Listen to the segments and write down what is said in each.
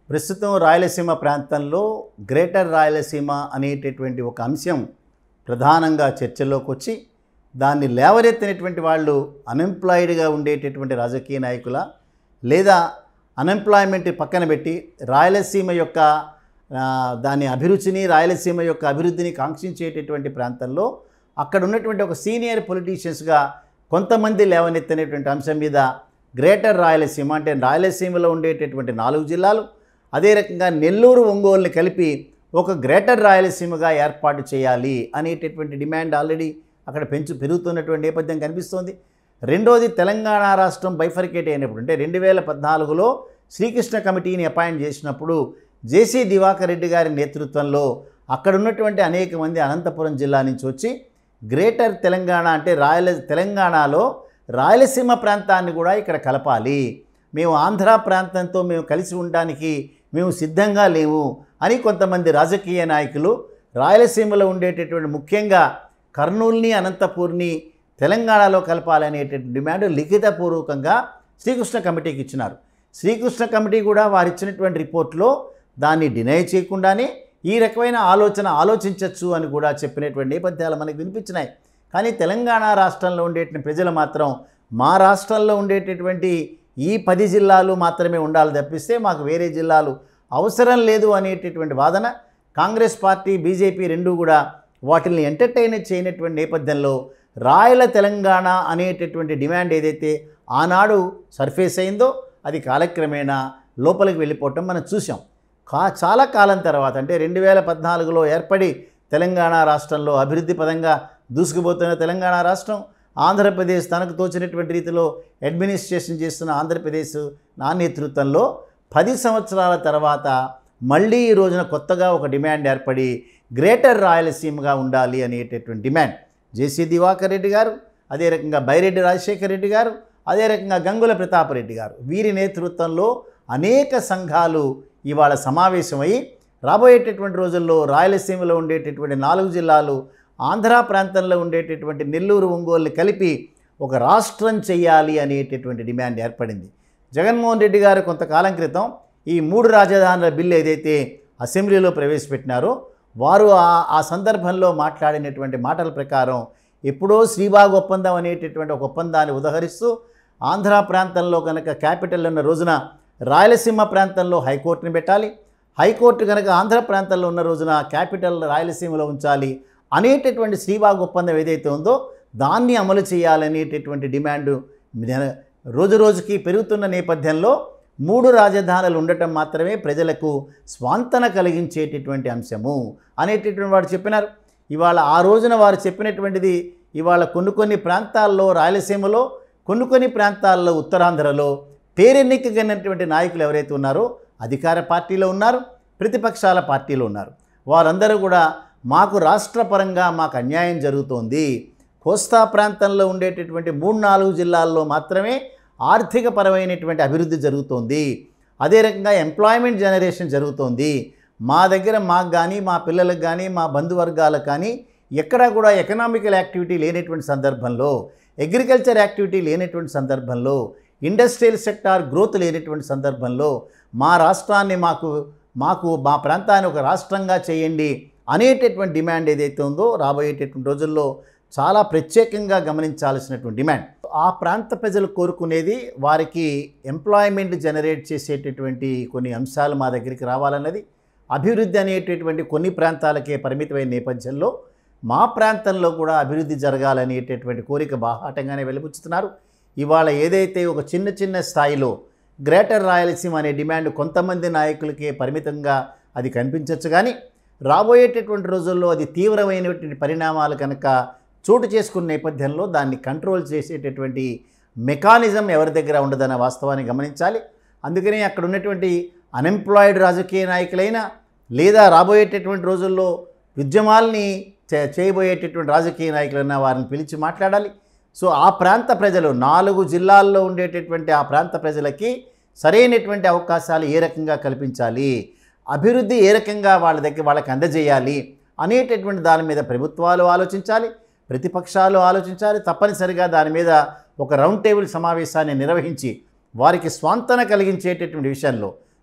ప్రస్తుతం రాయలసీమ ప్రాంతంలో గ్రేటర్ రాయలసీమ అనేటటువంటి ఒక అంశం ప్రధానంగా చర్చలోకి వచ్చి దాన్ని లేవనెత్తినటువంటి వాళ్ళు అన్ఎంప్లాయిడ్గా ఉండేటటువంటి రాజకీయ నాయకుల లేదా అన్ఎంప్లాయ్మెంట్ పక్కన పెట్టి రాయలసీమ యొక్క ఆ, దాని అభిరుచిని రాయలసీమ యొక్క అభివృద్ధిని కాంక్షించేటటువంటి ప్రాంతంలో అక్కడ ఉన్నటువంటి ఒక సీనియర్ పొలిటీషియన్స్గా కొంతమంది లేవనెత్తినటువంటి అంశం మీద గ్రేటర్ రాయలసీమ అంటే రాయలసీమలో ఉండేటటువంటి నాలుగు జిల్లాలు అదే రకంగా నెల్లూరు ఒంగోలుని కలిపి ఒక గ్రేటర్ రాయలసీమగా ఏర్పాటు చేయాలి అనేటటువంటి డిమాండ్ ఆల్రెడీ అక్కడ పెంచు పెరుగుతున్నటువంటి నేపథ్యం కనిపిస్తోంది రెండోది తెలంగాణ రాష్ట్రం బైఫర్కేట్ అయినప్పుడు అంటే రెండు వేల పద్నాలుగులో శ్రీకృష్ణ కమిటీని అపాయింట్ చేసినప్పుడు జేసీ దివాకర్ రెడ్డి గారి నేతృత్వంలో అక్కడ ఉన్నటువంటి అనేక మంది అనంతపురం జిల్లా నుంచి వచ్చి గ్రేటర్ తెలంగాణ అంటే రాయల తెలంగాణలో రాయలసీమ ప్రాంతాన్ని కూడా ఇక్కడ కలపాలి మేము ఆంధ్ర ప్రాంతంతో మేము కలిసి ఉండడానికి మేము సిద్ధంగా లేవు అని కొంతమంది రాజకీయ నాయకులు రాయలసీమలో ఉండేటటువంటి ముఖ్యంగా కర్నూల్ని అనంతపూర్ని తెలంగాణలో కలపాలనేటటువంటి డిమాండ్ లిఖితపూర్వకంగా శ్రీకృష్ణ కమిటీకి ఇచ్చినారు శ్రీకృష్ణ కమిటీ కూడా వారు ఇచ్చినటువంటి రిపోర్ట్లో దాన్ని డినై చేయకుండానే ఈ రకమైన ఆలోచన ఆలోచించవచ్చు అని కూడా చెప్పినటువంటి నేపథ్యాలు మనకు వినిపించినాయి కానీ తెలంగాణ రాష్ట్రంలో ఉండేటువంటి ప్రజలు మాత్రం మా రాష్ట్రంలో ఉండేటటువంటి ఈ పది జిల్లాలు మాత్రమే ఉండాలి తప్పిస్తే మాకు వేరే జిల్లాలు అవసరం లేదు అనేటటువంటి వాదన కాంగ్రెస్ పార్టీ బీజేపీ రెండు కూడా వాటిని ఎంటర్టైన్ చేయనటువంటి నేపథ్యంలో రాయల తెలంగాణ అనేటటువంటి డిమాండ్ ఏదైతే ఆనాడు సర్ఫేస్ అయిందో అది కాలక్రమేణా లోపలికి వెళ్ళిపోవటం మనం చూసాం కా చాలా కాలం తర్వాత అంటే రెండు వేల పద్నాలుగులో ఏర్పడి తెలంగాణ రాష్ట్రంలో అభివృద్ధి పదంగా దూసుకుపోతున్న తెలంగాణ రాష్ట్రం ఆంధ్రప్రదేశ్ తనకు తోచినటువంటి రీతిలో అడ్మినిస్ట్రేషన్ చేస్తున్న ఆంధ్రప్రదేశ్ నా నేతృత్వంలో పది సంవత్సరాల తర్వాత మళ్ళీ ఈ రోజున కొత్తగా ఒక డిమాండ్ ఏర్పడి గ్రేటర్ రాయలసీమగా ఉండాలి అనేటటువంటి డిమాండ్ జేసీ దివాకర్ రెడ్డి గారు అదే రకంగా బైరెడ్డి రాజశేఖర రెడ్డి గారు అదే రకంగా గంగుల ప్రతాపరెడ్డి గారు వీరి నేతృత్వంలో అనేక సంఘాలు ఇవాళ సమావేశమై రాబోయేటటువంటి రోజుల్లో రాయలసీమలో ఉండేటటువంటి నాలుగు జిల్లాలు ఆంధ్ర ప్రాంతంలో ఉండేటటువంటి నెల్లూరు ఒంగోలుని కలిపి ఒక రాష్ట్రం చెయ్యాలి అనేటటువంటి డిమాండ్ ఏర్పడింది జగన్మోహన్ రెడ్డి గారు కొంతకాలం క్రితం ఈ మూడు రాజధానుల బిల్లు ఏదైతే అసెంబ్లీలో ప్రవేశపెట్టినారో వారు ఆ ఆ సందర్భంలో మాట్లాడినటువంటి మాటల ప్రకారం ఎప్పుడో శ్రీబాగ్ ఒప్పందం అనేటటువంటి ఒక ఒప్పందాన్ని ఉదహరిస్తూ ఆంధ్ర ప్రాంతంలో కనుక క్యాపిటల్ ఉన్న రోజున రాయలసీమ ప్రాంతంలో హైకోర్టుని పెట్టాలి హైకోర్టు కనుక ఆంధ్ర ప్రాంతంలో ఉన్న రోజున క్యాపిటల్ రాయలసీమలో ఉంచాలి అనేటటువంటి శ్రీబాగ్ ఒప్పందం ఏదైతే ఉందో దాన్ని అమలు చేయాలనేటటువంటి డిమాండ్ నెల- రోజు రోజుకి పెరుగుతున్న నేపథ్యంలో మూడు రాజధానులు ఉండటం మాత్రమే ప్రజలకు స్వాంతన కలిగించేటటువంటి అంశము అనేటటువంటి వాడు చెప్పినారు ఇవాళ ఆ రోజున వారు చెప్పినటువంటిది ఇవాళ కొన్ని కొన్ని ప్రాంతాల్లో రాయలసీమలో కొన్ని కొన్ని ప్రాంతాల్లో ఉత్తరాంధ్రలో పేరెన్నికగినటువంటి నాయకులు ఎవరైతే ఉన్నారో అధికార పార్టీలో ఉన్నారు ప్రతిపక్షాల పార్టీలో ఉన్నారు వారందరూ కూడా మాకు రాష్ట్రపరంగా మాకు అన్యాయం జరుగుతోంది కోస్తా ప్రాంతంలో ఉండేటటువంటి మూడు నాలుగు జిల్లాల్లో మాత్రమే ఆర్థిక పరమైనటువంటి అభివృద్ధి జరుగుతోంది అదే రకంగా ఎంప్లాయ్మెంట్ జనరేషన్ జరుగుతోంది మా దగ్గర మాకు కానీ మా పిల్లలకు కానీ మా బంధువర్గాలకు కానీ ఎక్కడా కూడా ఎకనామికల్ యాక్టివిటీ లేనటువంటి సందర్భంలో అగ్రికల్చర్ యాక్టివిటీ లేనటువంటి సందర్భంలో ఇండస్ట్రియల్ సెక్టార్ గ్రోత్ లేనటువంటి సందర్భంలో మా రాష్ట్రాన్ని మాకు మాకు మా ప్రాంతాన్ని ఒక రాష్ట్రంగా చేయండి అనేటటువంటి డిమాండ్ ఏదైతే ఉందో రాబోయేటటువంటి రోజుల్లో చాలా ప్రత్యేకంగా గమనించాల్సినటువంటి డిమాండ్ ఆ ప్రాంత ప్రజలు కోరుకునేది వారికి ఎంప్లాయ్మెంట్ జనరేట్ చేసేటటువంటి కొన్ని అంశాలు మా దగ్గరికి రావాలన్నది అభివృద్ధి అనేటటువంటి కొన్ని ప్రాంతాలకే పరిమితమైన నేపథ్యంలో మా ప్రాంతంలో కూడా అభివృద్ధి జరగాలనేటటువంటి కోరిక బాహాటంగానే వెలిపుచ్చుతున్నారు ఇవాళ ఏదైతే ఒక చిన్న చిన్న స్థాయిలో గ్రేటర్ రాయలసీమ అనే డిమాండ్ కొంతమంది నాయకులకే పరిమితంగా అది కనిపించవచ్చు కానీ రాబోయేటటువంటి రోజుల్లో అది తీవ్రమైనటువంటి పరిణామాలు కనుక చోటు చేసుకున్న నేపథ్యంలో దాన్ని కంట్రోల్ చేసేటటువంటి మెకానిజం ఎవరి దగ్గర ఉండదన్న వాస్తవాన్ని గమనించాలి అందుకనే అక్కడ ఉన్నటువంటి అన్ఎంప్లాయిడ్ రాజకీయ నాయకులైనా లేదా రాబోయేటటువంటి రోజుల్లో ఉద్యమాల్ని చే- చేయబోయేటటువంటి రాజకీయ నాయకులైనా వారిని పిలిచి మాట్లాడాలి సో ఆ ప్రాంత ప్రజలు నాలుగు జిల్లాల్లో ఉండేటటువంటి ఆ ప్రాంత ప్రజలకి సరైనటువంటి అవకాశాలు ఏ రకంగా కల్పించాలి అభివృద్ధి ఏ రకంగా వాళ్ళ దగ్గర వాళ్ళకి అందజేయాలి అనేటటువంటి దాని మీద ప్రభుత్వాలు ఆలోచించాలి ప్రతిపక్షాలు ఆలోచించాలి తప్పనిసరిగా దాని మీద ఒక రౌండ్ టేబుల్ సమావేశాన్ని నిర్వహించి వారికి స్వాంతన కలిగించేటటువంటి విషయంలో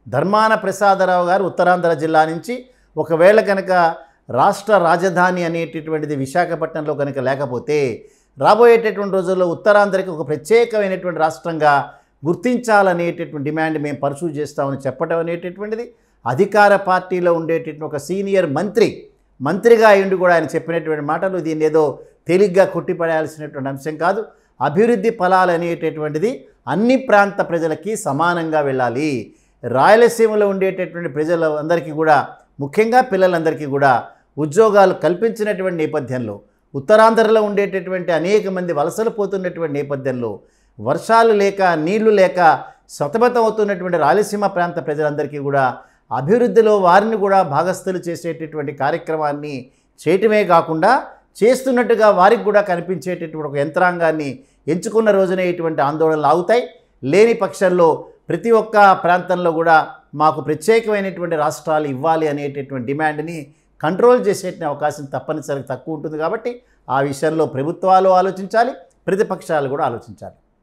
ధర్మాన ప్రసాదరావు గారు ఉత్తరాంధ్ర జిల్లా నుంచి ఒకవేళ కనుక రాష్ట్ర రాజధాని అనేటటువంటిది విశాఖపట్నంలో కనుక లేకపోతే రాబోయేటటువంటి రోజుల్లో ఉత్తరాంధ్రకి ఒక ప్రత్యేకమైనటువంటి రాష్ట్రంగా గుర్తించాలనేటటువంటి డిమాండ్ మేము పర్సూ చేస్తామని చెప్పడం అనేటటువంటిది అధికార పార్టీలో ఉండేటటువంటి ఒక సీనియర్ మంత్రి మంత్రిగా అయ్యుండి కూడా ఆయన చెప్పినటువంటి మాటలు దీన్ని ఏదో తేలిగ్గా కొట్టిపడేయాల్సినటువంటి అంశం కాదు అభివృద్ధి ఫలాలు అనేటటువంటిది అన్ని ప్రాంత ప్రజలకి సమానంగా వెళ్ళాలి రాయలసీమలో ఉండేటటువంటి ప్రజలందరికీ కూడా ముఖ్యంగా పిల్లలందరికీ కూడా ఉద్యోగాలు కల్పించినటువంటి నేపథ్యంలో ఉత్తరాంధ్రలో ఉండేటటువంటి అనేక మంది వలసలు పోతున్నటువంటి నేపథ్యంలో వర్షాలు లేక నీళ్లు లేక సతమతం అవుతున్నటువంటి రాయలసీమ ప్రాంత ప్రజలందరికీ కూడా అభివృద్ధిలో వారిని కూడా భాగస్థులు చేసేటటువంటి కార్యక్రమాన్ని చేయటమే కాకుండా చేస్తున్నట్టుగా వారికి కూడా కనిపించేటటువంటి ఒక యంత్రాంగాన్ని ఎంచుకున్న రోజునే ఇటువంటి ఆందోళనలు ఆగుతాయి లేని పక్షంలో ప్రతి ఒక్క ప్రాంతంలో కూడా మాకు ప్రత్యేకమైనటువంటి రాష్ట్రాలు ఇవ్వాలి అనేటటువంటి డిమాండ్ని కంట్రోల్ చేసే అవకాశం తప్పనిసరిగా తక్కువ ఉంటుంది కాబట్టి ఆ విషయంలో ప్రభుత్వాలు ఆలోచించాలి ప్రతిపక్షాలు కూడా ఆలోచించాలి